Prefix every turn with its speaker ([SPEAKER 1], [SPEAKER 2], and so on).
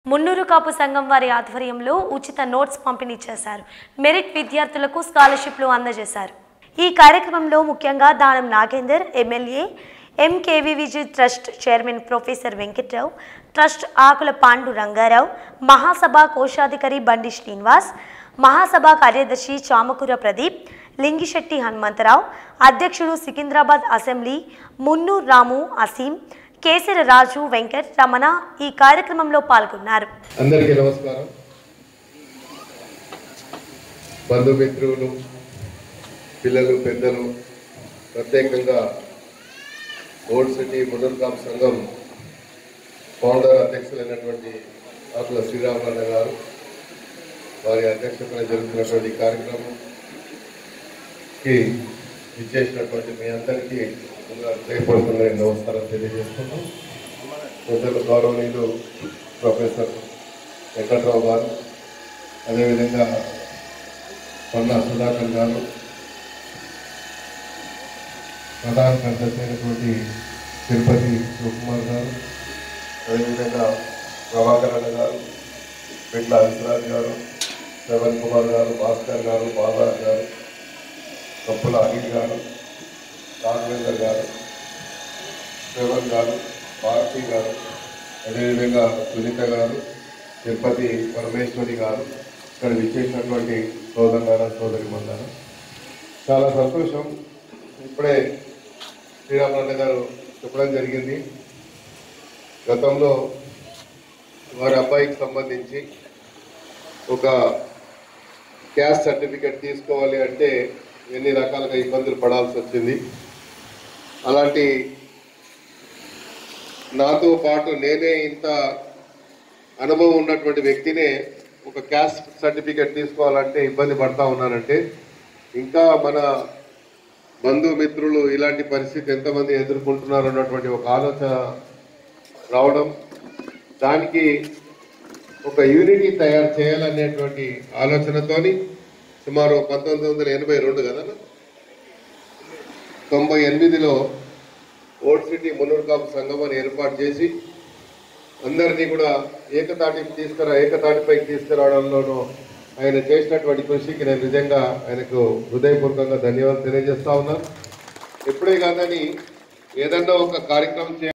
[SPEAKER 1] మున్నూరు కాపు సంఘం వారి ఆధ్వర్యంలో ఉచిత నోట్స్ పంపిణీ చేశారు మెరిట్ విద్యార్థులకు స్కాలర్షిప్లు అందజేశారు ఈ కార్యక్రమంలో ముఖ్యంగా Danam Nagender MLA MKVVG trust chairman professor Venkatrao trust Akula Pandu Rangarao మహాసభ కోశాధికారి బండి శ్రీనివాస్ మహాసభ కార్యదర్శి చామకూర ప్రదీప్ లింగిశెట్టి హనుమంతరావు అధ్యక్షుడు సికింద్రాబాద్ అసెంబ్లీ మున్నూర్ రాము అసీం కేసరి రాజు వెంకట్ రమణ ఈ కార్యక్రమంలో పాల్గొన్నారు
[SPEAKER 2] అందరికీ నమస్కారం బంధుమిత్రులు పిల్లలు పెద్దలు ప్రత్యేకంగా ఓల్డ్ సిటీ మునర్కాం సంఘం ఫౌండర్ అధ్యక్షులైనటువంటి ఆకుల శ్రీరామన్న గారు వారి అధ్యక్షతన జరుగుతున్నటువంటి ఈ కార్యక్రమంకి ఇచ్చేసినటువంటి మీ అందరికీ ముందుగా హృదయపూర్వకంగా నమస్కారం తెలియజేస్తున్నాం పెద్దలు గౌరవనీయులు ప్రొఫెసర్ వెంకట్రావు గారు అదేవిధంగా పొన్న సుధాకర్ గారు ప్రధాన కార్యదర్శి అయినటువంటి తిరుపతి శివకుమార్ గారు అదేవిధంగా ప్రభాకర్ అన్న గారు పెట్ల హరిశరాజ్ గారు శ్రవణ్ కుమార్ గారు భాస్కర్ గారు బాలరాజ్ గారు కప్పుల అనిల్ గారు రాఘవేందర్ గారు శ్రవణ్ గారు భారతి గారు అదేవిధంగా సునీత గారు తిరుపతి పరమేశ్వరి గారు ఇక్కడ విచ్చేసినటువంటి సోదరులారా సోదరి మందారు చాలా సంతోషం ఇప్పుడే శ్రీరామనాథ గారు చెప్పడం జరిగింది గతంలో వారి అబ్బాయికి సంబంధించి ఒక క్యాస్ట్ సర్టిఫికెట్ తీసుకోవాలి అంటే ఎన్ని రకాలుగా ఇబ్బందులు పడాల్సి వచ్చింది అలాంటి నాతో పాటు నేనే ఇంత అనుభవం ఉన్నటువంటి వ్యక్తినే ఒక క్యాస్ట్ సర్టిఫికెట్ తీసుకోవాలంటే ఇబ్బంది పడతా ఉన్నానంటే ఇంకా మన బంధుమిత్రులు ఇలాంటి పరిస్థితి ఎంతమంది ఎదుర్కొంటున్నారు అన్నటువంటి ఒక ఆలోచన రావడం దానికి ఒక యూనిటీ తయారు చేయాలనేటువంటి ఆలోచనతోని సుమారు పంతొమ్మిది వందల ఎనభై రెండు కదా తొంభై ఎనిమిదిలో ఓల్డ్ సిటీ మున్నూరుకాపు సంఘం అని ఏర్పాటు చేసి అందరినీ కూడా ఏకతాటికి తీసుకురా ఏకతాటిపైకి తీసుకురావడంలోనూ ఆయన చేసినటువంటి కృషికి నేను నిజంగా ఆయనకు హృదయపూర్వకంగా ధన్యవాదాలు తెలియజేస్తా ఉన్నాను ఎప్పుడే కాదని ఏదన్నా ఒక కార్యక్రమం చే